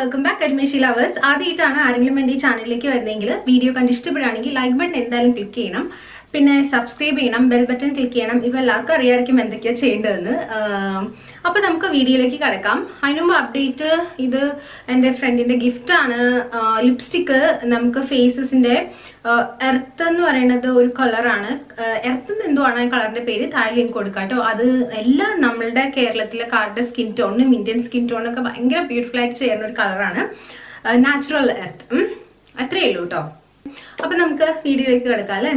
Welcome back അഡ്മിഷി lovers ആദ്യമായിട്ടാണ് ആരെങ്കിലും എൻ്റെ ഈ ചാനലിലേക്ക് വരുന്നതെങ്കിൽ വീഡിയോ കണ്ട് ഇഷ്ടപ്പെടുകയാണെങ്കിൽ ലൈക്ക് ബട്ടൺ എന്തായാലും ക്ലിക്ക് ചെയ്യണം പിന്നെ സബ്സ്ക്രൈബ് ചെയ്യണം ബെൽ ബട്ടൺ ക്ലിക്ക് ചെയ്യണം ഇവ എല്ലാവർക്കും അറിയാമായിരിക്കും എന്തൊക്കെയാണ് ചെയ്യേണ്ടതെന്ന് ആം, അപ്പൊ നമുക്ക് വീഡിയോയിലേക്ക് കിടക്കാം അതിന് മുമ്പ് അപ്ഡേറ്റ് ഇത് എൻ്റെ ഫ്രണ്ടിന്റെ ഗിഫ്റ്റ് ആണ് ലിപ്സ്റ്റിക്ക് നമുക്ക് ഫേസസിന്റെ എർത്ത് എന്ന് പറയുന്നത് ഒരു കളറാണ് എർത്ത് എന്തോ ആണ് ആ കളറിന്റെ പേര് താഴെ ലിങ്ക് കൊടുക്കാം കേട്ടോ അത് എല്ലാം നമ്മളുടെ കേരളത്തിലെ കാരുടെ സ്കിൻ ടോണും ഇന്ത്യൻ സ്കിൻ ടോണും ഒക്കെ ഭയങ്കര ബ്യൂട്ടിഫുൾ ആയിട്ട് ചേരുന്ന ഒരു കളറാണ് നാച്ചുറൽ എർത്ത് അത്രയേ ഉള്ളൂ കേട്ടോ അപ്പൊ നമുക്ക് വീഡിയോയിലേക്ക് കിടക്കാം അല്ലേ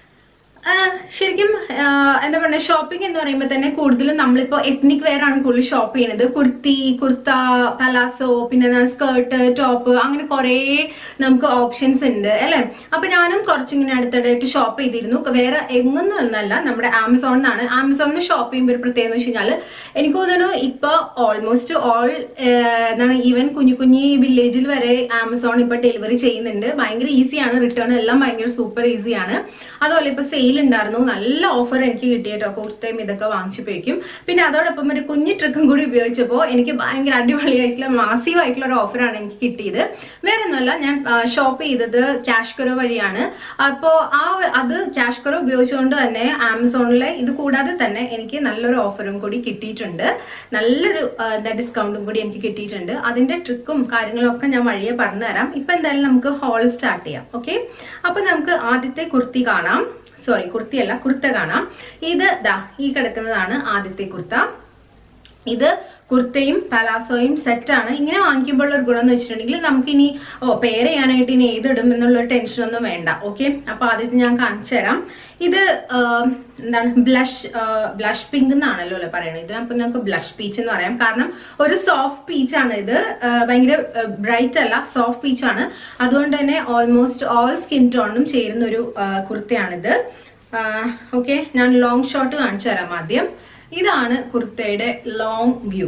ആ, ശരിക്കും ആ, എന്താ പറയുക ഷോപ്പിംഗ് എന്ന് പറയുമ്പോൾ തന്നെ കൂടുതലും നമ്മളിപ്പോ എത്നിക് വെയർ ആണ് കൂടുതൽ ഷോപ്പ് ചെയ്യുന്നത് കുർത്തി കുർത്ത പലാസോ പിന്നെ സ്കേർട്ട് ടോപ്പ് അങ്ങനെ കുറേ നമുക്ക് ഓപ്ഷൻസ് ഉണ്ട് അല്ലെ അപ്പൊ ഞാനും കുറച്ചിങ്ങനെ അടുത്തിടെയായിട്ട് ഷോപ്പ് ചെയ്തിരുന്നു വേറെ എങ്ങൊന്നും ഒന്നല്ല നമ്മുടെ ആമസോണിൽ നിന്നാണ് ആമസോണിൽ ഷോപ്പ് ചെയ്യുമ്പോൾ ഒരു പ്രത്യേകത എന്ന് വെച്ച് കഴിഞ്ഞാൽ എനിക്ക് തോന്നുന്നു ഇപ്പൊ ഓൾമോസ്റ്റ് ഓൾ എന്താണ് ഈവൻ കുഞ്ഞു കുഞ്ഞി വില്ലേജിൽ വരെ ആമസോൺ ഇപ്പൊ ഡെലിവറി ചെയ്യുന്നുണ്ട് ഭയങ്കര ഈസിയാണ് റിട്ടേൺ എല്ലാം ഭയങ്കര സൂപ്പർ ഈസിയാണ് അതുപോലെ ഇപ്പൊ സെയിൽ ഉണ്ടായിരുന്നു നല്ല ഓഫർ എനിക്ക് കിട്ടിയിട്ടോ കുർത്തയും ഇതൊക്കെ വാങ്ങിച്ചപ്പോഴേക്കും പിന്നെ അതോടൊപ്പം ഒരു കുഞ്ഞു ട്രിക്കും കൂടി ഉപയോഗിച്ചപ്പോൾ എനിക്ക് ഭയങ്കര അടിപൊളിയായിട്ടുള്ള മാസീവ് ആയിട്ടുള്ള ഒരു ഓഫറാണ് എനിക്ക് കിട്ടിയത് വേറെ ഒന്നുമല്ല ഞാൻ ഷോപ്പ് ചെയ്തത് ക്യാഷ് കറോ വഴിയാണ് അപ്പോൾ ആ അത് ക്യാഷ് കറോ ഉപയോഗിച്ചുകൊണ്ട് തന്നെ ആമസോണിലെ ഇത് കൂടാതെ തന്നെ എനിക്ക് നല്ലൊരു ഓഫറും കൂടി കിട്ടിയിട്ടുണ്ട് നല്ലൊരു ആ, എന്താ ഡിസ്കൗണ്ടും കൂടി എനിക്ക് കിട്ടിയിട്ടുണ്ട് അതിന്റെ ട്രിക്കും കാര്യങ്ങളും ഒക്കെ ഞാൻ വഴിയെ പറഞ്ഞുതരാം ഇപ്പൊ എന്തായാലും നമുക്ക് ഹോൾ സ്റ്റാർട്ട് ചെയ്യാം ഓക്കെ അപ്പൊ നമുക്ക് ആദ്യത്തെ കുർത്തി കാണാം സോറി കുർത്തിയല്ല കുർത്ത കാണാം ഇത് ദാ ഈ കിടക്കുന്നതാണ് ആദ്യത്തെ കുർത്ത ഇത് കുർത്തയും പലാസോയും സെറ്റാണ് ഇങ്ങനെ വാങ്ങിക്കുമ്പോൾ ഒരു ഗുണം എന്ന് വെച്ചിട്ടുണ്ടെങ്കിൽ നമുക്കിനി ഓ പെയർ ചെയ്യാനായിട്ട് ഇനി ഏതിടും എന്നുള്ള ടെൻഷനൊന്നും വേണ്ട ഓക്കെ അപ്പൊ ആദ്യത്തെ ഞാൻ കാണിച്ചു തരാം ഇത് ആ, എന്താണ് ബ്ലഷ് ബ്ലഷ് പിങ്ക് എന്നാണല്ലോ അല്ലേ പറയുന്നത് ഇത് അപ്പൊ നമുക്ക് ബ്ലഷ് പീച്ച് എന്ന് പറയാം കാരണം ഒരു സോഫ്റ്റ് പീച്ച് ആണ് ഇത് ആ, ഭയങ്കര ബ്രൈറ്റ് അല്ല സോഫ്റ്റ് പീച്ച് ആണ് അതുകൊണ്ട് തന്നെ ഓൾമോസ്റ്റ് ഓൾ സ്കിൻ ടോണിനും ചേരുന്ന ഒരു ആ, കുർത്തയാണിത് ഓക്കെ ഞാൻ ലോങ് ഷോട്ട് കാണിച്ചു തരാം ആദ്യം ഇതാണ് കുർത്തയുടെ ലോങ് വ്യൂ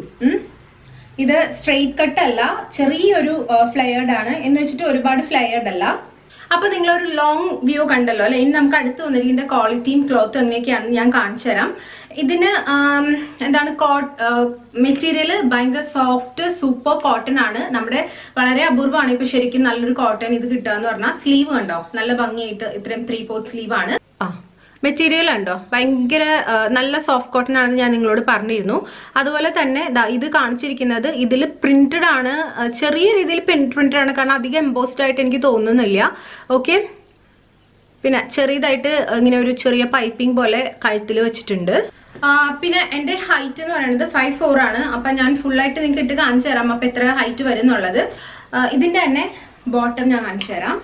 ഇത് സ്ട്രെയിറ്റ് കട്ട് അല്ല ചെറിയൊരു ഫ്ലെയർഡ് ആണ് എന്ന് വെച്ചിട്ട് ഒരുപാട് ഫ്ലെയർഡ് അല്ല അപ്പൊ നിങ്ങൾ ഒരു ലോങ് വ്യൂ കണ്ടല്ലോ അല്ലെ ഇനി നമുക്ക് അടുത്ത് വന്നിരിക്കുന്ന ക്വാളിറ്റിയും ക്ലോത്തും എങ്ങനെയൊക്കെയാണെന്ന് ഞാൻ കാണിച്ചു തരാം ഇതിന് ആം, എന്താണ് മെറ്റീരിയൽ ഭയങ്കര സോഫ്റ്റ് സൂപ്പർ കോട്ടൺ ആണ് നമ്മുടെ വളരെ അപൂർവമാണ് ഇപ്പൊ ശരിക്കും നല്ലൊരു കോട്ടൺ ഇത് കിട്ടുക എന്ന് പറഞ്ഞാൽ സ്ലീവ് കണ്ടോ നല്ല ഭംഗിയായിട്ട് ഇത്രയും ത്രീ ഫോർത്ത് സ്ലീവ് ആണ് ആ മെറ്റീരിയൽ ഉണ്ടോ ഭയങ്കര ആ, നല്ല സോഫ്റ്റ് കോട്ടൺ ആണെന്ന് ഞാൻ നിങ്ങളോട് പറഞ്ഞിരുന്നു അതുപോലെ തന്നെ ദാ ഇത് കാണിച്ചിരിക്കുന്നത് ഇതിൽ പ്രിന്റഡ് ആണ് ആ, ചെറിയ രീതിയിൽ പ്രിന്റഡ് ആണ് കാരണം അധികം എംബോസ്ഡ് ആയിട്ട് എനിക്ക് തോന്നുന്നില്ല ഓക്കെ പിന്നെ ചെറിയതായിട്ട് ഇങ്ങനെ ഒരു ചെറിയ പൈപ്പിംഗ് പോലെ കഴുത്തിൽ വെച്ചിട്ടുണ്ട് ആ, പിന്നെ എന്റെ ഹൈറ്റ് എന്ന് പറയുന്നത് ഫൈവ് ഫോർ ആണ് അപ്പൊ ഞാൻ ഫുൾ ആയിട്ട് നിങ്ങൾക്ക് ഇട്ട് കാണിച്ചു തരാം അപ്പൊ എത്ര ഹൈറ്റ് വരും എന്നുള്ളത് ആ, ഇതിന്റെ തന്നെ ബോട്ടം ഞാൻ കാണിച്ചു തരാം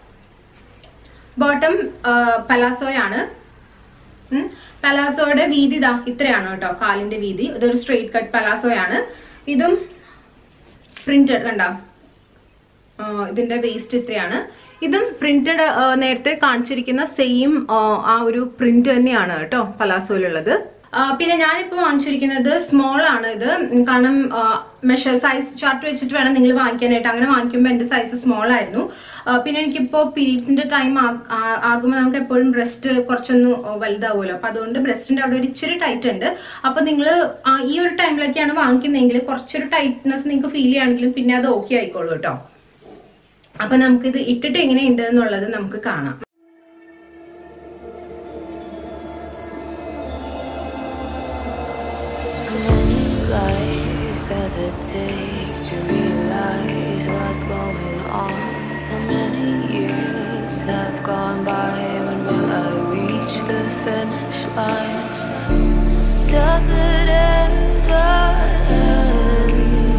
ബോട്ടം പലാസോയാണ് ഉം. പലാസോയുടെ വീതി ഇതാ ഇത്രയാണ് കേട്ടോ കാലിന്റെ വീതി ഇതൊരു സ്ട്രെയിറ്റ് കട്ട് പലാസോയാണ് ഇതും പ്രിന്റഡ് കണ്ടോ ആ, ഇതിന്റെ വേസ്റ്റ് ഇത്രയാണ് ഇതും പ്രിന്റഡ് നേരത്തെ കാണിച്ചിരിക്കുന്ന സെയിം ആ ഒരു പ്രിന്റ് തന്നെയാണ് കേട്ടോ പലാസോയിലുള്ളത് ആ, പിന്നെ ഞാനിപ്പോ വാങ്ങിച്ചിരിക്കുന്നത് സ്മോൾ ആണ് ഇത് ഉം, കാരണം മെഷർ സൈസ് ചാർട്ട് വെച്ചിട്ട് വേണം നിങ്ങൾ വാങ്ങിക്കാനായിട്ട് അങ്ങനെ വാങ്ങിക്കുമ്പോൾ എന്റെ സൈസ് സ്മോൾ ആയിരുന്നു ആ, പിന്നെ എനിക്കിപ്പോ പീരീഡ്സിന്റെ ടൈം ആകുമ്പോൾ നമുക്ക് എപ്പോഴും ബ്രസ്റ്റ് കുറച്ചൊന്ന് വലുതാവുമല്ലോ അപ്പൊ അതുകൊണ്ട് ബ്രസ്റ്റിന്റെ അവിടെ ഒരു ഇച്ചിരി ടൈറ്റ് ഉണ്ട് അപ്പൊ നിങ്ങൾ ഈ ഒരു ടൈമിലൊക്കെയാണ് വാങ്ങിക്കുന്നതെങ്കിൽ കുറച്ചൊരു ടൈറ്റ്നെസ് നിങ്ങൾക്ക് ഫീൽ ചെയ്യുകയാണെങ്കിലും പിന്നെ അത് ഓക്കെ ആയിക്കോളൂ കേട്ടോ അപ്പൊ നമുക്കിത് ഇട്ടിട്ട് എങ്ങനെയുണ്ട് എന്നുള്ളത് നമുക്ക് കാണാം Many lives does it take to realize what's going on? How many years have gone by? When will I reach the finish line? Does it ever end?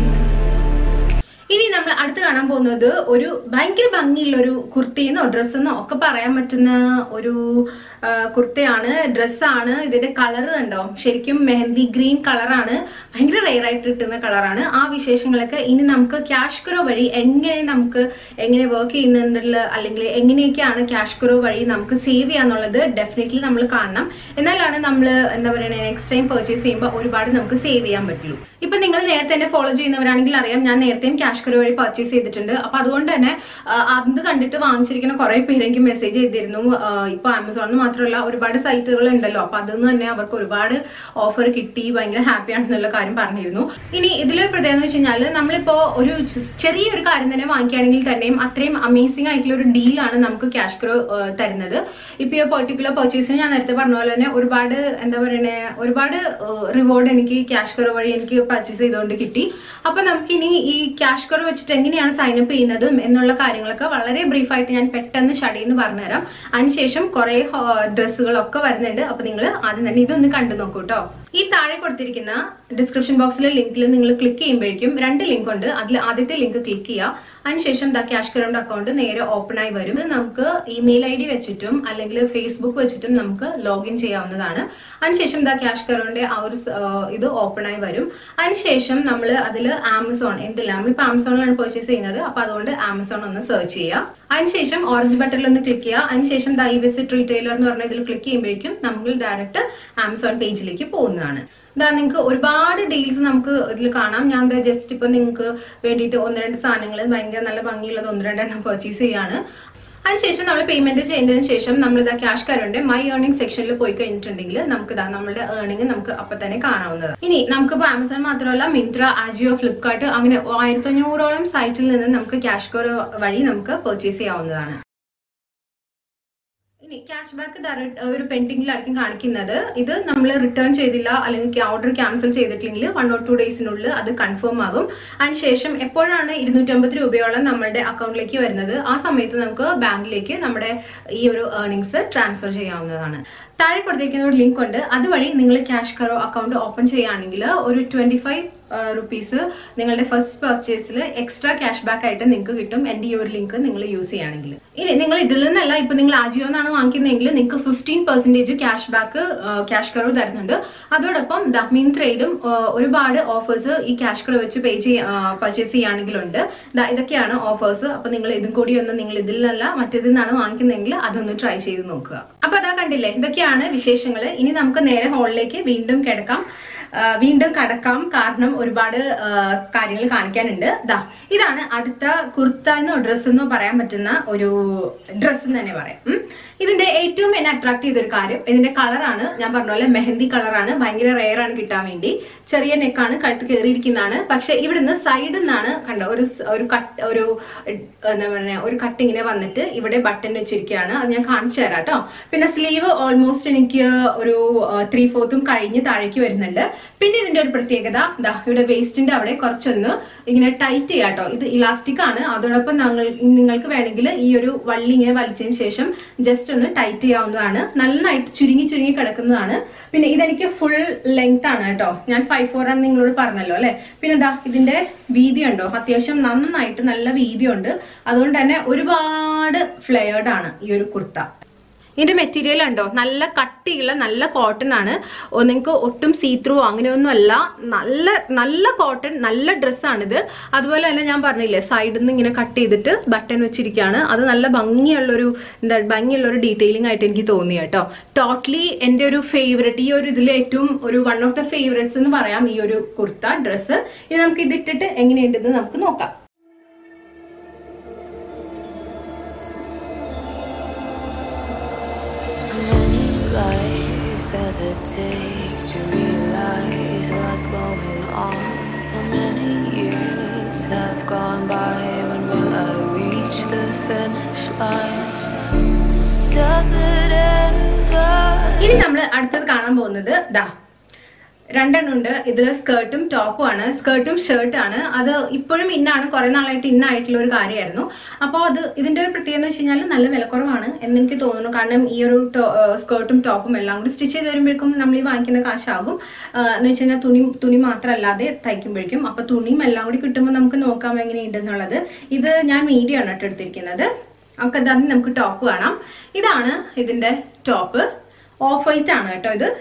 ഇനി നമ്മൾ അടുത്ത് കാണാൻ പോകുന്നത് ഒരു ഭയങ്കര ഭംഗിയുള്ള ഒരു കുർത്തിന്നോ ഡ്രസ്സെന്നോ ഒക്കെ പറയാൻ പറ്റുന്ന ഒരു ആ, കുർത്തയാണ് ഡ്രസ്സാണ് ഇതിന്റെ കളർ കണ്ടോ ശരിക്കും മെഹന്തി ഗ്രീൻ കളറാണ് ഭയങ്കര റെയർ ആയിട്ട് കിട്ടുന്ന കളറാണ് ആ വിശേഷങ്ങളൊക്കെ ഇനി നമുക്ക് ക്യാഷ് കുറോ വഴി എങ്ങനെ നമുക്ക് എങ്ങനെ വർക്ക് ചെയ്യുന്നുണ്ടുള്ള അല്ലെങ്കിൽ എങ്ങനെയൊക്കെയാണ് ക്യാഷ് കുറോ വഴി നമുക്ക് സേവ് ചെയ്യാന്നുള്ളത് ഡെഫിനറ്റ്ലി നമ്മൾ കാണണം എന്നാലാണ് നമ്മൾ എന്താ പറയുക നെക്സ്റ്റ് ടൈം പർച്ചേസ് ചെയ്യുമ്പോൾ ഒരുപാട് നമുക്ക് സേവ് ചെയ്യാൻ പറ്റുള്ളൂ ഇപ്പൊ നിങ്ങൾ നേരത്തെ എന്നെ ഫോളോ ചെയ്യുന്നവരാണെങ്കിൽ അറിയാം ഞാൻ നേരത്തെയും ക്യാഷ് കറോ വഴി പർച്ചേസ് ചെയ്തിട്ടുണ്ട് അപ്പൊ അതുകൊണ്ട് തന്നെ ആ, അത് കണ്ടിട്ട് വാങ്ങിച്ചിരിക്കുന്ന കുറെ പേര് എനിക്ക് മെസ്സേജ് ചെയ്തിരുന്നു ആ, ഇപ്പൊ ആമസോണിൽ മാത്രമല്ല ഒരുപാട് സൈറ്റുകൾ ഉണ്ടല്ലോ അപ്പൊ അതിൽ തന്നെ അവർക്ക് ഒരുപാട് ഓഫർ കിട്ടി ഭയങ്കര ഹാപ്പി ആണെന്നുള്ള കാര്യം പറഞ്ഞിരുന്നു ഇനി ഇതിലൊരു പ്രത്യേകത എന്ന് വെച്ച് കഴിഞ്ഞാൽ നമ്മളിപ്പോ ഒരു ചെ- ചെറിയൊരു കാര്യം തന്നെ വാങ്ങിക്കുകയാണെങ്കിൽ തന്നെയും അത്രയും അമേസിംഗ് ആയിട്ടുള്ള ഒരു ഡീലാണ് നമുക്ക് ക്യാഷ് ക്രോ തരുന്നത് ഇപ്പൊ ഈ പെർട്ടിക്കുലർ പർച്ചേസിന് ഞാൻ നേരത്തെ പറഞ്ഞ പോലെ തന്നെ ഒരുപാട് എന്താ പറയണേ ഒരുപാട് റിവാർഡ് എനിക്ക് ക്യാഷ് കറോ വഴി എനിക്ക് പർച്ചേസ് ചെയ്തുകൊണ്ട് കിട്ടി അപ്പൊ നമുക്കിനി ഈ ക്യാഷ് കറോ വെച്ചിട്ട് എങ്ങനെയാണ് സൈൻ അപ്പ് ചെയ്യുന്നതും എന്നുള്ള കാര്യങ്ങളൊക്കെ വളരെ ബ്രീഫായിട്ട് ഞാൻ പെട്ടെന്ന് ഷടിന്ന് പറഞ്ഞുതരാം അതിനുശേഷം കുറെ ഡ്രസ്സുകളൊക്കെ വരുന്നുണ്ട് അപ്പൊ നിങ്ങൾ ആദ്യം തന്നെ ഇതൊന്ന് കണ്ടു നോക്കൂ കേട്ടോ ഈ താഴെ കൊടുത്തിരിക്കുന്ന ഡിസ്ക്രിപ്ഷൻ ബോക്സിലെ ലിങ്കിൽ നിങ്ങൾ ക്ലിക്ക് ചെയ്യുമ്പോഴേക്കും രണ്ട് ലിങ്ക് ഉണ്ട് അതിൽ ആദ്യത്തെ ലിങ്ക് ക്ലിക്ക് ചെയ്യുക അതിനുശേഷം ദാ ക്യാഷ് കറണ്ട് അക്കൗണ്ട് നേരെ ഓപ്പൺ ആയി വരും ഇത് നമുക്ക് ഇമെയിൽ ഐ ഡി വെച്ചിട്ടും അല്ലെങ്കിൽ ഫേസ്ബുക്ക് വെച്ചിട്ടും നമുക്ക് ലോഗിൻ ചെയ്യാവുന്നതാണ് അതിനുശേഷം ദാ ക്യാഷ് കറണ്ട് ആ ഒരു സ- ആ, ഇത് ഓപ്പൺ ആയി വരും അതിനുശേഷം നമ്മൾ അതിൽ ആമസോൺ എന്തില്ല നമ്മളിപ്പോൾ ആമസോണിലാണ് പർച്ചേസ് ചെയ്യുന്നത് അപ്പൊ അതുകൊണ്ട് ആമസോൺ ഒന്ന് സെർച്ച് ചെയ്യുക അതിനുശേഷം ഓറഞ്ച് ബട്ടണിൽ ഒന്ന് ക്ലിക്ക് ചെയ്യുക അതിനുശേഷം ദൈ വിസിറ്റ് റീറ്റെയിലർ എന്ന് പറഞ്ഞ ഇതിൽ ക്ലിക്ക് ചെയ്യുമ്പോഴേക്കും നമ്മൾ ഡയറക്റ്റ് ആമസോൺ പേജിലേക്ക് പോകുന്നതാണ് ഇതാ നിങ്ങൾക്ക് ഒരുപാട് ഡീൽസ് നമുക്ക് ഇതിൽ കാണാം ഞാൻ ജസ്റ്റ് ഇപ്പൊ നിങ്ങൾക്ക് വേണ്ടിയിട്ട് ഒന്ന് രണ്ട് സാധനങ്ങൾ ഭയങ്കര നല്ല ഭംഗിയുള്ളത് ഒന്ന് രണ്ടെണ്ണം പർച്ചേസ് ചെയ്യാണ് അതിനുശേഷം നമ്മൾ പേയ്മെന്റ് ചെയ്യുന്നതിന് ശേഷം നമ്മൾ ഇതാ ക്യാഷ് കറണ്ട് മൈ ഏർണിംഗ് സെക്ഷനിൽ പോയി കഴിഞ്ഞിട്ടുണ്ടെങ്കിൽ നമുക്ക് ഇതാ നമ്മുടെ ഏർണിംഗ് നമുക്ക് അപ്പൊ തന്നെ കാണാവുന്നതാണ് ഇനി നമുക്കിപ്പോൾ ആമസോൺ മാത്രമല്ല മിന്ത്ര ആജിയോ ഫ്ലിപ്കാർട്ട് അങ്ങനെ ആയിരത്തി അഞ്ഞൂറോളം സൈറ്റിൽ നിന്ന് നമുക്ക് ക്യാഷ് കറ വഴി നമുക്ക് പർച്ചേസ് ചെയ്യാവുന്നതാണ് ഇനി ക്യാഷ് ബാക്ക് ഒരു പെൻഡിങ്ങിലായിരിക്കും കാണിക്കുന്നത് ഇത് നമ്മൾ റിട്ടേൺ ചെയ്തില്ല അല്ലെങ്കിൽ ഓർഡർ ക്യാൻസൽ ചെയ്തിട്ടില്ലെങ്കിൽ വൺ ഓർ ടു ഡേയ്സിനുള്ളിൽ അത് കൺഫേം ആകും അതിനുശേഷം എപ്പോഴാണ് ഇരുന്നൂറ്റമ്പത് രൂപയോളം നമ്മളുടെ അക്കൗണ്ടിലേക്ക് വരുന്നത് ആ സമയത്ത് നമുക്ക് ബാങ്കിലേക്ക് നമ്മുടെ ഈ ഒരു ഏർണിങ്സ് ട്രാൻസ്ഫർ ചെയ്യാവുന്നതാണ് താഴെ കൊടുത്തിരിക്കുന്ന ഒരു ലിങ്ക് ഉണ്ട് അതുവഴി നിങ്ങൾ ക്യാഷ് കറോ അക്കൗണ്ട് ഓപ്പൺ ചെയ്യുകയാണെങ്കിൽ ഒരു ട്വന്റി ഫൈവ് റുപ്പീസ് നിങ്ങളുടെ ഫസ്റ്റ് പർച്ചേസിൽ എക്സ്ട്രാ ക്യാഷ് ബാക്ക് ആയിട്ട് നിങ്ങൾക്ക് കിട്ടും എൻ്റെ ഈ ഒരു ലിങ്ക് നിങ്ങൾ യൂസ് ചെയ്യുകയാണെങ്കിൽ ഇനി നിങ്ങൾ ഇതിൽ നിന്നല്ല ഇപ്പൊ നിങ്ങൾ ആജിയോ എന്നാണ് വാങ്ങിക്കുന്നതെങ്കിൽ നിങ്ങൾക്ക് fifteen percentage cash back CashKaro തരുന്നുണ്ട് അതോടൊപ്പം ദ മിന്ത്രയിലും ഒരുപാട് ഓഫേഴ്സ് ഈ ക്യാഷ് കറോ വെച്ച് പേ ചെയ്യ പർച്ചേസ് ചെയ്യുകയാണെങ്കിലുണ്ട് ദാ ഇതൊക്കെയാണ് ഓഫേഴ്സ് അപ്പൊ നിങ്ങൾ ഇതും കൂടി ഒന്ന് നിങ്ങൾ ഇതിൽ നിന്നല്ല മറ്റേതിൽ നിന്നാണ് വാങ്ങിക്കുന്നതെങ്കിൽ അതൊന്ന് ട്രൈ ചെയ്ത് നോക്കുക അപ്പൊ അതാ കണ്ടില്ലേ ഇതൊക്കെയാണ് വിശേഷങ്ങൾ ഇനി നമുക്ക് നേരെ ഹോളിലേക്ക് വീണ്ടും കിടക്കാം ആ, വീണ്ടും കടക്കാം കാരണം ഒരുപാട് ആ, കാര്യങ്ങൾ കാണിക്കാനുണ്ട് ദാ ഇതാണ് അടുത്ത കുർത്ത എന്നോ ഡ്രസ്സ് എന്നോ പറയാൻ പറ്റുന്ന ഒരു ഡ്രസ്സ് എന്ന് തന്നെ പറയാം ഉം. ഇതിന്റെ ഏറ്റവും എന്നെ അട്രാക്ട് ചെയ്ത ഒരു കാര്യം ഇതിന്റെ കളറാണ് ഞാൻ പറഞ്ഞ പോലെ മെഹന്തി കളറാണ് ഭയങ്കര റെയർ ആണ് കിട്ടാൻ വേണ്ടി ചെറിയ നെക്കാണ് കഴുത്ത് കയറിയിരിക്കുന്നതാണ് പക്ഷെ ഇവിടുന്ന് സൈഡിൽ നിന്നാണ് കണ്ടോ ഒരു സ്- ഒരു കട്ട് ഒരു ഏഹ്, എന്താ പറയുക ഒരു കട്ടിങ്ങിനെ വന്നിട്ട് ഇവിടെ ബട്ടൺ വെച്ചിരിക്കുകയാണ് അത് ഞാൻ കാണിച്ചു തരാം കേട്ടോ പിന്നെ സ്ലീവ് ഓൾമോസ്റ്റ് എനിക്ക് ഒരു ത്രീ ഫോർത്തും കഴിഞ്ഞ് താഴേക്ക് വരുന്നുണ്ട് പിന്നെ ഇതിന്റെ ഒരു പ്രത്യേകത ദാ ഇവിടെ വേസ്റ്റിന്റെ അവിടെ കുറച്ചൊന്ന് ഇങ്ങനെ ടൈറ്റ് ചെയ്യാം കേട്ടോ ഇത് ഇലാസ്റ്റിക് ആണ് അതോടൊപ്പം ഞങ്ങൾ നിങ്ങൾക്ക് വേണമെങ്കിൽ ഈ ഒരു വള്ളി ഇങ്ങനെ വലിച്ചതിന് ശേഷം ജസ്റ്റ് ഒന്ന് ടൈറ്റ് ചെയ്യാവുന്നതാണ് നന്നായിട്ട് ചുരുങ്ങി ചുരുങ്ങി കിടക്കുന്നതാണ് പിന്നെ ഇതെനിക്ക് ഫുൾ ലെങ്ത് ആണ് കേട്ടോ ഞാൻ ഫൈവ് ഫോർ ആണ് നിങ്ങളോട് പറഞ്ഞല്ലോ അല്ലെ പിന്നെ ദാ ഇതിന്റെ വീതി ഉണ്ടോ അത്യാവശ്യം നന്നായിട്ട് നല്ല വീതിയുണ്ട് അതുകൊണ്ട് തന്നെ ഒരുപാട് ഫ്ലെയർഡ് ആണ് ഈ ഒരു കുർത്ത ഇതിന്റെ മെറ്റീരിയൽ ഉണ്ടോ നല്ല കട്ടിയുള്ള നല്ല കോട്ടൺ ആണ് ഓ, നിങ്ങൾക്ക് ഒട്ടും സീ ത്രൂ അങ്ങനെയൊന്നും അല്ല നല്ല നല്ല കോട്ടൺ നല്ല ഡ്രസ്സാണിത് അതുപോലെ തന്നെ ഞാൻ പറഞ്ഞില്ലേ സൈഡിൽ നിന്ന് ഇങ്ങനെ കട്ട് ചെയ്തിട്ട് ബട്ടൺ വെച്ചിരിക്കുകയാണ് അത് നല്ല ഭംഗിയുള്ളൊരു എന്താ ഭംഗിയുള്ള ഒരു ഡീറ്റെയിലിംഗ് ആയിട്ട് എനിക്ക് തോന്നി കേട്ടോ ടോട്ടലി എൻ്റെ ഒരു ഫേവറേറ്റ് ഈ ഒരു ഇതിൽ ഏറ്റവും ഒരു വൺ ഓഫ് ദ ഫേവറേറ്റ്സ് എന്ന് പറയാം ഈ ഒരു കുർത്ത ഡ്രസ്സ് ഇത് നമുക്ക് ഇതിട്ടിട്ട് എങ്ങനെയുണ്ടെന്ന് നമുക്ക് നോക്കാം Many lives does it take to realize what's going on? How many years have gone by? When will I reach the finish line? Does it ever? ഇനി നമ്മൾ അടുത്തത് കാണാൻ പോകുന്നത് ദാ രണ്ടെണ്ണം ഉണ്ട് ഇതിൽ സ്കേർട്ടും ടോപ്പും ആണ് സ്കേർട്ടും ഷർട്ടാണ് അത് ഇപ്പോഴും ഇന്നാണ് കുറെ നാളായിട്ട് ഇന്നായിട്ടുള്ള ഒരു കാര്യമായിരുന്നു അപ്പോൾ അത് ഇതിന്റെ ഒരു പ്രത്യേകത എന്ന് വെച്ച് കഴിഞ്ഞാൽ നല്ല വിലക്കുറവാണ് എന്ന് എനിക്ക് തോന്നുന്നു കാരണം ഈ ഒരു സ്കേർട്ടും ടോപ്പും എല്ലാം കൂടി സ്റ്റിച്ച് ചെയ്ത് വരുമ്പോഴേക്കും നമ്മൾ ഈ വാങ്ങിക്കുന്ന കാശാകും ആ, എന്ന് വെച്ച് കഴിഞ്ഞാൽ തുണി തുണി മാത്രമല്ലാതെ തയ്ക്കുമ്പോഴേക്കും അപ്പൊ തുണിയും എല്ലാം കൂടി കിട്ടുമ്പോൾ നമുക്ക് നോക്കാം എങ്ങനെയുണ്ടെന്നുള്ളത് ഇത് ഞാൻ മീഡിയം ആണ് കേട്ടോ എടുത്തിരിക്കുന്നത് നമുക്ക് അതാദ്യം നമുക്ക് ടോപ്പ് കാണാം ഇതാണ് ഇതിന്റെ ടോപ്പ് ഓഫ് വൈറ്റ് ആണ് കേട്ടോ ഇത്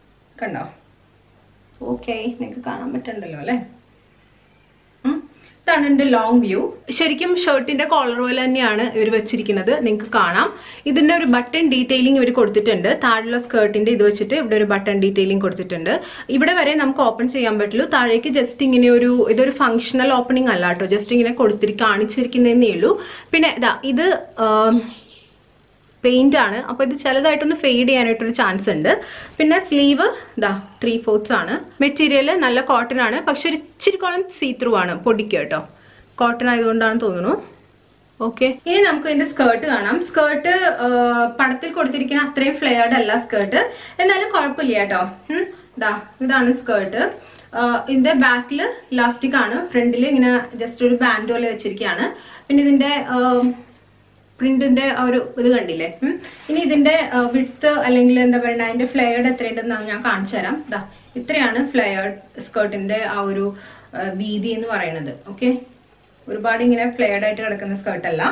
കണ്ടോ ഓക്കെ നിങ്ങൾക്ക് കാണാൻ പറ്റണ്ടല്ലോ അല്ലേ ഉം. ഇതാണ് എന്റെ ലോങ് വ്യൂ ശരിക്കും ഷർട്ടിന്റെ കോളർ പോലെ തന്നെയാണ് ഇവർ വെച്ചിരിക്കുന്നത് നിങ്ങൾക്ക് കാണാം ഇതിന്റെ ഒരു ബട്ടൺ ഡീറ്റെയിലിംഗ് ഇവർ കൊടുത്തിട്ടുണ്ട് താഴെയുള്ള സ്കേർട്ടിന്റെ ഇത് വെച്ചിട്ട് ഇവിടെ ഒരു ബട്ടൺ ഡീറ്റെയിലിംഗ് കൊടുത്തിട്ടുണ്ട് ഇവിടെ വരെ നമുക്ക് ഓപ്പൺ ചെയ്യാൻ പറ്റുള്ളൂ താഴേക്ക് ജസ്റ്റ് ഇങ്ങനെ ഒരു ഇതൊരു ഫങ്ഷണൽ ഓപ്പണിംഗ് അല്ല കേട്ടോ ജസ്റ്റ് ഇങ്ങനെ കൊടുത്തിരി കാണിച്ചിരിക്കുന്നതേ ഉള്ളൂ പിന്നെ ഇതാ ഇത് പെയിന്റ് ആണ് അപ്പൊ ഇത് ചിലതായിട്ടൊന്ന് ഫെയ്ഡ് ചെയ്യാനായിട്ടൊരു ചാൻസ് ഉണ്ട് പിന്നെ സ്ലീവ് ഇതാ ത്രീ ഫോർത്ത്സ് ആണ് മെറ്റീരിയൽ നല്ല കോട്ടൺ ആണ് പക്ഷെ ഒരു ഇച്ചിരി കോളം സീ ത്രൂ ആണ് പൊടിക്കുക കേട്ടോ കോട്ടൺ ആയതുകൊണ്ടാണ് തോന്നുന്നു ഓക്കെ ഇനി നമുക്ക് ഇതിന്റെ സ്കേർട്ട് കാണാം സ്കേർട്ട് പടത്തിൽ കൊടുത്തിരിക്കുന്ന അത്രയും ഫ്ലെയർഡ് അല്ല സ്കേർട്ട് എന്നാലും കുഴപ്പമില്ല കേട്ടോ ഉം. ദാ ഇതാണ് സ്കേർട്ട് ഇതിന്റെ ബാക്കിൽ ഇലാസ്റ്റിക് ആണ് ഫ്രണ്ടിൽ ഇങ്ങനെ ജസ്റ്റ് ഒരു ബാൻഡ് പോലെ വെച്ചിരിക്കുകയാണ് പിന്നെ ഇതിന്റെ പ്രിന്റിന്റെ ഒരു ഇത് കണ്ടില്ലേ ഉം. ഇനി ഇതിന്റെ വിട്ത്ത് അല്ലെങ്കിൽ എന്താ പറയുക അതിന്റെ ഫ്ലെയർഡ് എത്രയുണ്ടെന്ന് ഞാൻ കാണിച്ചു തരാം ദാ ഇത്രയാണ് ഫ്ലെയർഡ് സ്കേർട്ടിന്റെ ആ ഒരു ആ, വീതി എന്ന് പറയുന്നത് ഓക്കെ ഒരുപാട് ഇങ്ങനെ ഫ്ലെയർഡ് ആയിട്ട് കിടക്കുന്ന സ്കേർട്ട് അല്ല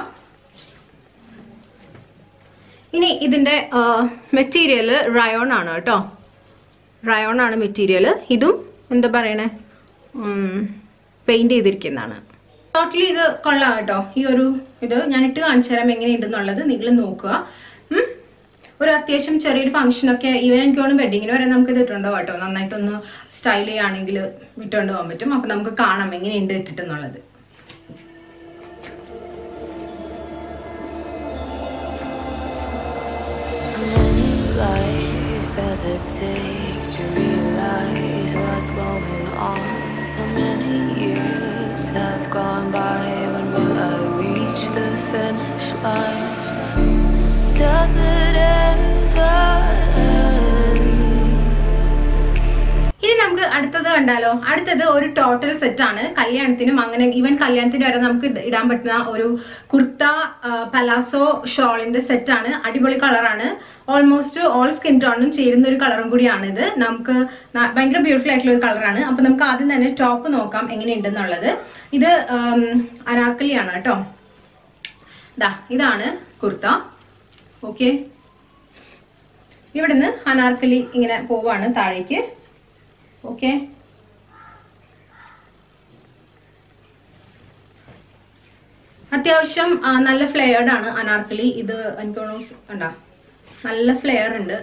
ഇനി ഇതിന്റെ മെറ്റീരിയൽ റയോൺ ആണ് കേട്ടോ റയോൺ ആണ് മെറ്റീരിയൽ ഇതും എന്താ പറയണേ പെയിന്റ് ചെയ്തിരിക്കുന്നതാണ് ടോട്ടലി ഇത് കൊള്ളാം കേട്ടോ ഈ ഒരു ഇത് ഞാൻ ഇട്ട് കാണിച്ചു തരാം എങ്ങനെയുണ്ടെന്നുള്ളത് നിങ്ങൾ നോക്കുക ഉം. ഒരു അത്യാവശ്യം ചെറിയൊരു ഫംഗ്ഷൻ ഒക്കെ ഈവൻ എനിക്ക് തോന്നുന്നു വെഡിങ്ങിന് വരെ നമുക്ക് ഇത് ഇട്ടുണ്ടോ കേട്ടോ നന്നായിട്ടൊന്ന് സ്റ്റൈൽ ചെയ്യുകയാണെങ്കിൽ ഇട്ടുകൊണ്ട് പോകാൻ പറ്റും അപ്പൊ നമുക്ക് കാണാം എങ്ങനെയുണ്ട് ഇട്ടിട്ടെന്നുള്ളത് Many lives does it take to realize what's going on? How many years have gone by? When will I reach the finish line? Does it ever end? ഇനി നമുക്ക് അടുത്തത് കണ്ടാലോ അടുത്തത് ഒരു ടോട്ടൽ സെറ്റ് ആണ് കല്യാണത്തിനും അങ്ങനെ ഈവൻ കല്യാണത്തിന് വരെ നമുക്ക് ഇത് ഇടാൻ പറ്റുന്ന ഒരു കുർത്ത പലാസോ ഷോളിന്റെ സെറ്റ് ആണ് അടിപൊളി കളറാണ് ഓൾമോസ്റ്റ് ഓൾ സ്കിൻ ടോണിനും ചേരുന്ന ഒരു കളറും കൂടിയാണ് ഇത് നമുക്ക് ന- ഭയങ്കര ബ്യൂട്ടിഫുൾ ആയിട്ടുള്ള ഒരു കളറാണ് അപ്പൊ നമുക്ക് ആദ്യം തന്നെ ടോപ്പ് നോക്കാം എങ്ങനെയുണ്ടെന്നുള്ളത് ഇത് അനാർക്കലിയാണ് കേട്ടോ ദാ ഇതാണ് കുർത്ത ഓക്കെ ഇവിടുന്ന് അനാർക്കലി ഇങ്ങനെ പോവാണ് താഴേക്ക് ഓക്കെ അത്യാവശ്യം ആ, നല്ല ഫ്ലെയർഡ് ആണ് അനാർക്കലി ഇത് എനിക്ക് തോന്നുന്നു കണ്ടാ നല്ല ഫ്ലെയർ ഉണ്ട്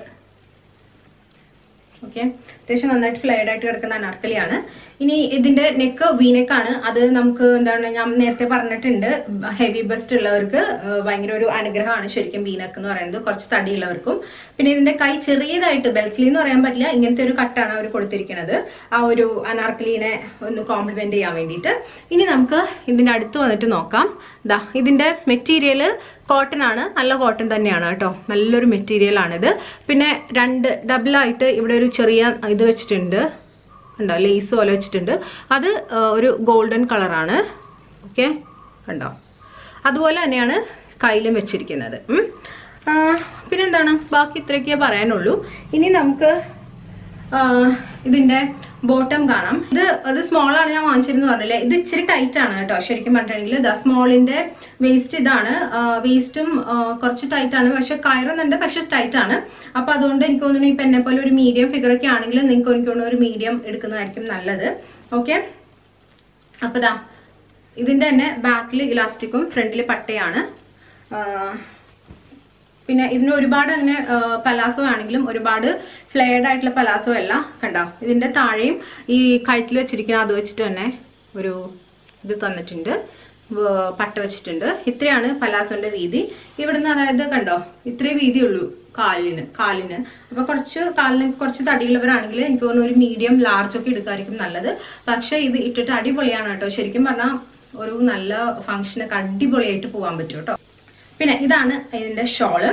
ഓക്കെ അത്യാവശ്യം നന്നായിട്ട് ഫ്ലെയർഡ് ആയിട്ട് കിടക്കുന്ന അനാർക്കലിയാണ് ഇനി ഇതിന്റെ നെക്ക് വീനെക്കാണ് അത് നമുക്ക് എന്താണ് ഞാൻ നേരത്തെ പറഞ്ഞിട്ടുണ്ട് ഹെവി ബസ്റ്റ് ഉള്ളവർക്ക് ആ, ഭയങ്കര ഒരു അനുഗ്രഹമാണ് ശരിക്കും വീനക്ക് എന്ന് പറയുന്നത് കുറച്ച് തടിയുള്ളവർക്കും പിന്നെ ഇതിന്റെ കൈ ചെറിയതായിട്ട് ബെൽസ്ലി എന്ന് പറയാൻ പറ്റില്ല ഇങ്ങനത്തെ ഒരു കട്ടാണ് അവർ കൊടുത്തിരിക്കുന്നത് ആ ഒരു അനാർക്കലിനെ ഒന്ന് കോംപ്ലിമെന്റ് ചെയ്യാൻ വേണ്ടിയിട്ട് ഇനി നമുക്ക് ഇതിന്റെ അടുത്ത് വന്നിട്ട് നോക്കാം ദാ ഇതിന്റെ മെറ്റീരിയൽ കോട്ടൺ ആണ് നല്ല കോട്ടൺ തന്നെയാണ് കേട്ടോ നല്ലൊരു മെറ്റീരിയൽ ആണിത് പിന്നെ രണ്ട് ഡബിളായിട്ട് ഇവിടെ ഒരു ചെറിയ ഇത് വെച്ചിട്ടുണ്ട് കണ്ടോ ലേസ് പോലെ വെച്ചിട്ടുണ്ട് അത് ആ, ഒരു ഗോൾഡൻ കളറാണ് ഓക്കെ കണ്ടോ അതുപോലെ തന്നെയാണ് കയ്യിലും വെച്ചിരിക്കുന്നത് ഉം. ആ, പിന്നെന്താണ് ബാക്കി ഇത്രയൊക്കെ പറയാനുള്ളൂ ഇനി നമുക്ക് ആ, ഇതിന്റെ ബോട്ടം കാണാം ഇത് അത് സ്മോൾ ആണ് ഞാൻ വാങ്ങിച്ചിരുന്നു പറഞ്ഞില്ലേ ഇത് ഇച്ചിരി ടൈറ്റ് ആണ് കേട്ടോ ശരിക്കും പറഞ്ഞിട്ടുണ്ടെങ്കിൽ ദ സ്മോളിന്റെ വേസ്റ്റ് ഇതാണ് വേസ്റ്റും കുറച്ച് ടൈറ്റ് ആണ് പക്ഷെ കയറുന്നുണ്ട് പക്ഷെ ടൈറ്റ് ആണ് അപ്പൊ അതുകൊണ്ട് എനിക്ക് തോന്നുന്നു ഇപ്പൊ എന്നെ പോലെ ഒരു മീഡിയം ഫിഗർ ഒക്കെ ആണെങ്കിൽ നിങ്ങൾക്ക് എനിക്ക് തോന്നുന്നു ഒരു മീഡിയം എടുക്കുന്നതായിരിക്കും നല്ലത് ഓക്കെ അപ്പൊ ദാ ഇതിന്റെ തന്നെ ബാക്കിൽ ഇലാസ്റ്റിക്കും ഫ്രണ്ടിൽ പട്ടയാണ് ആ, പിന്നെ ഇതിന് ഒരുപാട് അങ്ങനെ പലാസോ ആണെങ്കിലും ഒരുപാട് ഫ്ലെയർഡ് ആയിട്ടുള്ള പലാസോ അല്ല കണ്ടോ ഇതിന്റെ താഴെയും ഈ കഴുത്തിൽ വെച്ചിരിക്കുന്ന അത് വെച്ചിട്ട് തന്നെ ഒരു ഇത് തന്നിട്ടുണ്ട് വ- പട്ട വെച്ചിട്ടുണ്ട് ഇത്രയാണ് പലാസോന്റെ വീതി ഇവിടുന്ന് അതായത് കണ്ടോ ഇത്രേ വീതിയുള്ളൂ കാലിന് കാലിന് അപ്പൊ കുറച്ച് കാലിന് കുറച്ച് തടിയുള്ളവരാണെങ്കിൽ എനിക്ക് തോന്നുന്നു ഒരു മീഡിയം ലാർജ് ഒക്കെ എടുക്കായിരിക്കും നല്ലത് പക്ഷെ ഇത് ഇട്ടിട്ട് അടിപൊളിയാണ് കേട്ടോ ശരിക്കും പറഞ്ഞാൽ ഒരു നല്ല ഫംഗ്ഷനൊക്കെ അടിപൊളിയായിട്ട് പോകാൻ പറ്റും കേട്ടോ പിന്നെ ഇതാണ് ഇതിന്റെ ഷോള്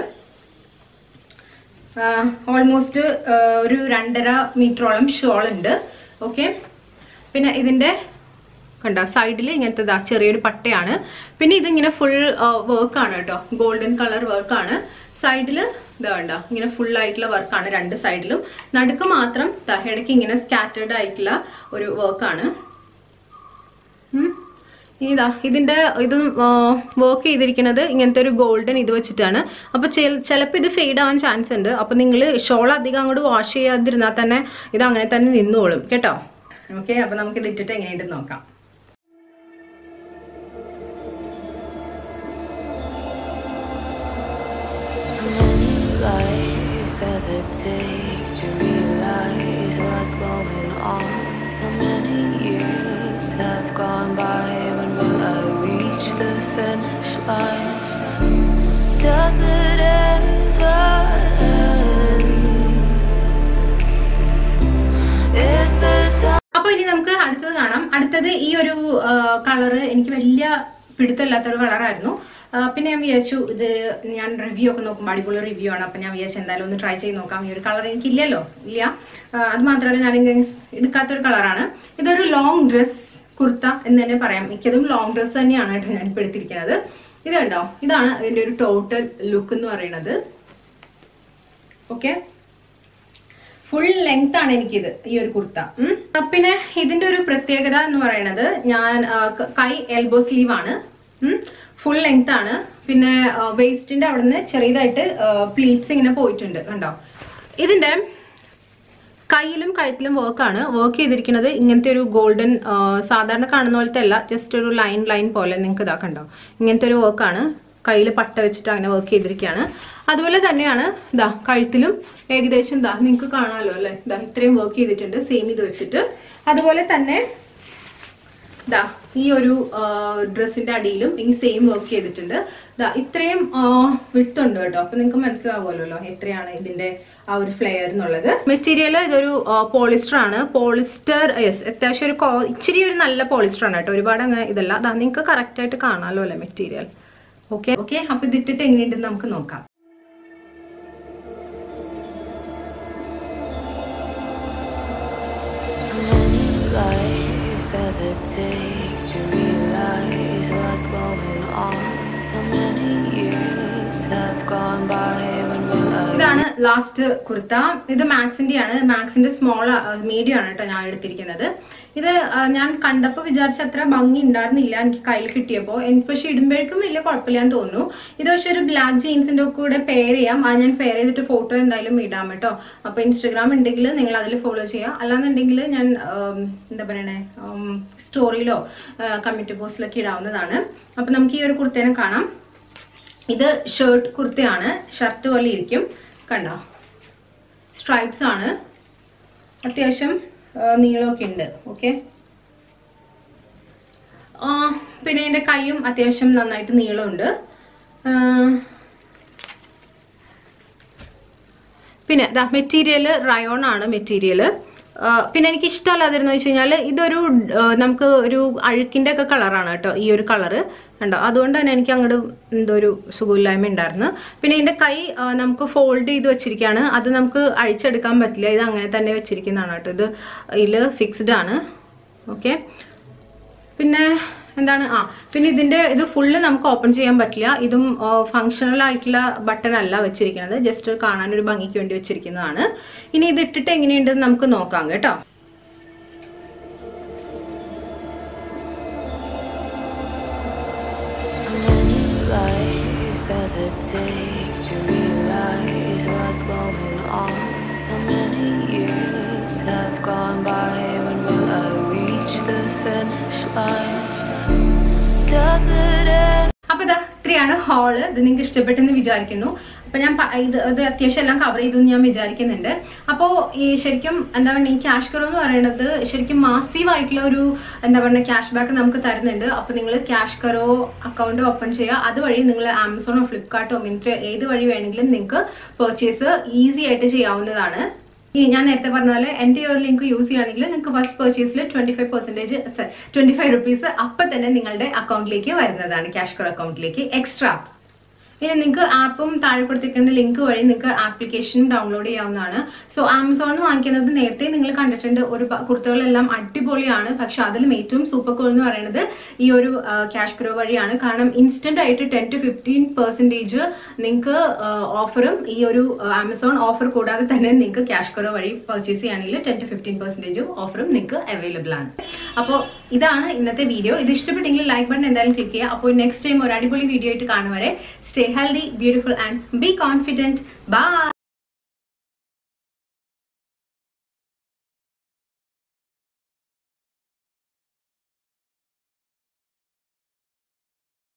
ഓൾമോസ്റ്റ് ഒരു രണ്ടര മീറ്ററോളം ഷോൾ ഉണ്ട് ഓക്കെ പിന്നെ ഇതിന്റെ കണ്ട സൈഡിൽ ഇങ്ങനത്തെ ദാ ചെറിയൊരു പട്ടയാണ് പിന്നെ ഇതിങ്ങനെ ഫുൾ വർക്കാണ് കേട്ടോ ഗോൾഡൻ കളർ വർക്കാണ് സൈഡിൽ ഇതാ കണ്ട ഇങ്ങനെ ഫുൾ ആയിട്ടുള്ള വർക്കാണ് രണ്ട് സൈഡിലും നടുക്ക് മാത്രം ദാ ഇടയ്ക്ക് ഇങ്ങനെ സ്കാറ്റേർഡ് ആയിട്ടുള്ള ഒരു വർക്കാണ് ഉം. ഇതാ ഇതിന്റെ ഇത് വർക്ക് ചെയ്തിരിക്കുന്നത് ഇങ്ങനത്തെ ഒരു ഗോൾഡൻ ഇത് വെച്ചിട്ടാണ് അപ്പൊ ചിലപ്പോൾ ഇത് ഫെയ്ഡ് ആവാൻ ചാൻസ് ഉണ്ട് അപ്പൊ നിങ്ങൾ ഷോൾ അധികം അങ്ങോട്ട് വാഷ് ചെയ്യാതിരുന്നാൽ തന്നെ ഇത് അങ്ങനെ തന്നെ നിന്നോളും കേട്ടോ ഓക്കെ അപ്പൊ നമുക്ക് ഇത് ഇട്ടിട്ട് എങ്ങനെയുണ്ടെന്ന് നോക്കാം does it take to realize what's going on? How many years have gone by? When will I reach the finish line? Does it ever end? Is there some അപ്പൊ ഇനി നമുക്ക് അടുത്തത് കാണാം അടുത്തത് ഈ ഒരു കളറ് എനിക്ക് വലിയ പിടുത്തമില്ലാത്ത ഒരു കളറായിരുന്നു പിന്നെ ഞാൻ വിചാരിച്ചു ഇത് ഞാൻ റിവ്യൂ ഒക്കെ നോക്കുമ്പോൾ അടിപൊളി റിവ്യൂ ആണ് അപ്പൊ ഞാൻ വിചാരിച്ചു എന്തായാലും ഒന്ന് ട്രൈ ചെയ്ത് നോക്കാം ഈ ഒരു കളർ എനിക്കില്ലല്ലോ ഇല്ല ആ, അത് മാത്രമല്ല ഞാൻ ഇങ്ങനെ എടുക്കാത്തൊരു കളറാണ് ഇതൊരു ലോങ് ഡ്രസ് കുർത്ത എന്ന് തന്നെ പറയാം മിക്കതും ലോങ് ഡ്രസ് തന്നെയാണ് കേട്ടോ ഞാൻ ഇപ്പോൾ എടുത്തിരിക്കുന്നത് ഇത് കണ്ടോ ഇതാണ് ഇതിന്റെ ഒരു ടോട്ടൽ ലുക്ക് എന്ന് പറയുന്നത് ഓക്കെ ഫുൾ ലെങ്ത് ആണ് എനിക്കിത് ഈ ഒരു കുർത്ത ഉം. ആ, പിന്നെ ഇതിന്റെ ഒരു പ്രത്യേകത എന്ന് പറയുന്നത് ഞാൻ ആ, ക- കൈ എൽബോ സ്ലീവ് ആണ് ഫുൾ ലെങ്ത് ആണ് പിന്നെ വേസ്റ്റിന്റെ അവിടുന്ന് ചെറിയതായിട്ട് പ്ലീറ്റ്സ് ഇങ്ങനെ പോയിട്ടുണ്ട് കണ്ടോ ഇതിന്റെ കയ്യിലും കഴുത്തിലും വർക്കാണ് വർക്ക് ചെയ്തിരിക്കുന്നത് ഇങ്ങനത്തെ ഒരു ഗോൾഡൻ സാധാരണ കാണുന്ന പോലത്തെ അല്ല ജസ്റ്റ് ഒരു ലൈൻ ലൈൻ പോലെ നിങ്ങൾക്ക് ഇതാ കണ്ടോ ഇങ്ങനത്തെ ഒരു വർക്കാണ് കയ്യിൽ പട്ട വെച്ചിട്ട് അങ്ങനെ വർക്ക് ചെയ്തിരിക്കുകയാണ് അതുപോലെ തന്നെയാണ് ഇതാ കഴുത്തിലും ഏകദേശം ഇതാ നിങ്ങൾക്ക് കാണാമല്ലോ അല്ലെ ഇതാ ഇത്രയും വർക്ക് ചെയ്തിട്ടുണ്ട് സെയിം ഇത് വെച്ചിട്ട് അതുപോലെ തന്നെ ദാ ഈ ഒരു ഡ്രസ്സിന്റെ അടിയിലും ഈ സെയിം വർക്ക് ചെയ്തിട്ടുണ്ട് ദാ ഇത്രയും വിട്ടുണ്ട് കേട്ടോ അപ്പൊ നിങ്ങൾക്ക് മനസ്സിലാവുമല്ലോ എത്രയാണ് ഇതിന്റെ ആ ഒരു ഫ്ലെയർ എന്നുള്ളത് മെറ്റീരിയൽ ഇതൊരു പോളിസ്റ്റർ ആണ് പോളിസ്റ്റർ യെസ് അത്യാവശ്യം ഒരു കോ- ഇച്ചിരി ഒരു നല്ല പോളിസ്റ്റർ ആണ് കേട്ടോ ഒരുപാട് അങ്ങനെ ഇതല്ല അതാ നിങ്ങൾക്ക് കറക്റ്റ് ആയിട്ട് കാണാമല്ലോ അല്ലെ മെറ്റീരിയൽ ഓക്കെ ഓക്കെ അപ്പൊ ഇതിട്ടിട്ട് എങ്ങനെയുണ്ടെന്ന് നമുക്ക് നോക്കാം How many lives does it take to realize what's going on? How many years have gone by? When will I? ഇതാണ് ലാസ്റ്റ് കുർത്ത ഇത് മാക്സിന്റെ ആണ് മാക്സിന്റെ സ്മോൾ മീഡിയം ആണ് കേട്ടോ ഞാൻ എടുത്തിരിക്കുന്നത് ഇത് ആ, ഞാൻ കണ്ടപ്പോൾ വിചാരിച്ച അത്ര ഭംഗി ഉണ്ടായിരുന്നില്ല എനിക്ക് കയ്യിൽ കിട്ടിയപ്പോൾ എനിക്ക് പക്ഷെ ഇടുമ്പോഴേക്കും വലിയ കുഴപ്പമില്ലാന്ന് തോന്നുന്നു ഇത് പക്ഷെ ഒരു ബ്ലാക്ക് ജീൻസിന്റെ കൂടെ പെയർ ചെയ്യാം അത് ഞാൻ പെയർ ചെയ്തിട്ട് ഫോട്ടോ എന്തായാലും ഇടാം കേട്ടോ അപ്പൊ ഇൻസ്റ്റഗ്രാം ഉണ്ടെങ്കിൽ നിങ്ങൾ അതിൽ ഫോളോ ചെയ്യാം അല്ലാന്നുണ്ടെങ്കിൽ ഞാൻ ആം, എന്താ പറയണേ സ്റ്റോറിയിലോ കമ്മിറ്റി പോസ്റ്റിലൊക്കെ ഇടാവുന്നതാണ് അപ്പൊ നമുക്ക് ഈ ഒരു കുർത്തേനെ കാണാം ഇത് ഷർട്ട് കുർത്തയാണ് ഷർട്ട് പോലെ ഇരിക്കും കണ്ടോ സ്ട്രൈപ്സ് ആണ് അത്യാവശ്യം ആ, നീളമൊക്കെ ഉണ്ട് ഓക്കെ പിന്നെ എൻ്റെ കൈയും അത്യാവശ്യം നന്നായിട്ട് നീളമുണ്ട് ആ, പിന്നെ ദാ മെറ്റീരിയൽ റയോൺ ആണ് മെറ്റീരിയൽ പിന്നെ എനിക്ക് ഇഷ്ടമല്ലാതിരുന്നു വെച്ച് കഴിഞ്ഞാൽ ഇതൊരു ആ, നമുക്ക് ഒരു അഴുക്കിന്റെ ഒക്കെ കളറാണ് കേട്ടോ ഈ ഒരു കളറ് കണ്ടോ അതുകൊണ്ട് തന്നെ എനിക്ക് അങ്ങോട്ട് എന്തോ ഒരു സുഖമില്ലായ്മ ഉണ്ടായിരുന്നു പിന്നെ ഇതിന്റെ കൈ ആ, നമുക്ക് ഫോൾഡ് ചെയ്ത് വെച്ചിരിക്കുകയാണ് അത് നമുക്ക് അഴിച്ചെടുക്കാൻ പറ്റില്ല ഇത് അങ്ങനെ തന്നെ വെച്ചിരിക്കുന്നതാണ് കേട്ടോ ഇത് ഇതിൽ ഫിക്സ്ഡ് ആണ് ഓക്കെ പിന്നെ എന്താണ് ആ പിന്നെ ഇതിന്റെ ഇത് ഫുള്ള് നമുക്ക് ഓപ്പൺ ചെയ്യാൻ പറ്റില്ല ഇതും ഫങ്ഷണൽ ആയിട്ടുള്ള ബട്ടൺ അല്ല വെച്ചിരിക്കുന്നത് ജസ്റ്റ് കാണാൻ ഒരു ഭംഗിക്ക് വേണ്ടി വെച്ചിരിക്കുന്നതാണ് ഇനി ഇത് ഇട്ടിട്ട് എങ്ങനെയുണ്ടെന്ന് നമുക്ക് നോക്കാം കേട്ടോ How many lives does it take to realize what's going on? How many years have gone by? When will I reach the finish line? Does it end? അപ്പൊ ഇതാ ഇത്രയാണ് ഹാള് ഇത് നിങ്ങൾക്ക് ഇഷ്ടപ്പെട്ടെന്ന് വിചാരിക്കുന്നു അപ്പൊ ഞാൻ പ- ഇത് ഇത് അത്യാവശ്യം എല്ലാം കവർ ചെയ്തു എന്ന് ഞാൻ വിചാരിക്കുന്നുണ്ട് അപ്പോ ഈ ശരിക്കും എന്താ പറയുക ഈ ക്യാഷ് കറോ എന്ന് പറയുന്നത് ശരിക്കും മാസീവ് ആയിട്ടുള്ള ഒരു എന്താ പറയുക ക്യാഷ് ബാക്ക് നമുക്ക് തരുന്നുണ്ട് അപ്പൊ നിങ്ങൾ ക്യാഷ് കറോ അക്കൗണ്ട് ഓപ്പൺ ചെയ്യുക അതുവഴി നിങ്ങൾ ആമസോണോ ഫ്ലിപ്കാർട്ടോ മിന്ത്ര ഏത് വഴി വേണമെങ്കിലും നിങ്ങൾക്ക് പർച്ചേസ് ഈസി ആയിട്ട് ചെയ്യാവുന്നതാണ് ഇനി ഞാൻ നേരത്തെ പറഞ്ഞ പോലെ എന്റെ ഈ ഒരു ലിങ്ക് യൂസ് ചെയ്യുകയാണെങ്കിൽ നിങ്ങൾക്ക് ഫസ്റ്റ് പർച്ചേസിൽ twenty five percentage twenty five rupees അപ്പൊ തന്നെ നിങ്ങളുടെ അക്കൗണ്ടിലേക്ക് വരുന്നതാണ് ക്യാഷ് കർ അക്കൗണ്ടിലേക്ക് എക്സ്ട്രാ ഇനി നിങ്ങൾക്ക് ആപ്പും താഴെ കൊടുത്തിരിക്കുന്ന ലിങ്ക് വഴി നിങ്ങൾക്ക് ആപ്ലിക്കേഷനും ഡൗൺലോഡ് ചെയ്യാവുന്നതാണ് സോ ആമസോണിൽ വാങ്ങിക്കുന്നത് നേരത്തെ നിങ്ങൾ കണ്ടിട്ടുണ്ട് ഒരു പ- കുർത്തകളെല്ലാം അടിപൊളിയാണ് പക്ഷെ അതിലും ഏറ്റവും സൂപ്പർ കൂൾ എന്ന് പറയുന്നത് ഈ ഒരു ക്യാഷ് ഗ്രോ വഴിയാണ് കാരണം ഇൻസ്റ്റന്റ് ആയിട്ട് ടെൻ ടു ഫിഫ്റ്റീൻ പെർസെന്റേജ് നിങ്ങൾക്ക് ഓഫറും ഈ ഒരു ആമസോൺ ഓഫർ കൂടാതെ തന്നെ നിങ്ങൾക്ക് ക്യാഷ് ഗ്രോ വഴി പർച്ചേസ് ചെയ്യുകയാണെങ്കിൽ ടെൻ ടു ഫിഫ്റ്റീൻ പെർസെന്റേജ് ഓഫറും നിങ്ങൾക്ക് അവൈലബിൾ ആണ് അപ്പോൾ ഇതാണ് ഇന്നത്തെ വീഡിയോ ഇത് ഇഷ്ടപ്പെട്ടെങ്കിൽ ലൈക്ക് ബട്ടൺ എന്തായാലും ക്ലിക്ക് ചെയ്യുക അപ്പോൾ നെക്സ്റ്റ് ടൈം ഒരു അടിപൊളി വീഡിയോ ആയിട്ട് കാണും വരെ stay healthy beautiful and be confident by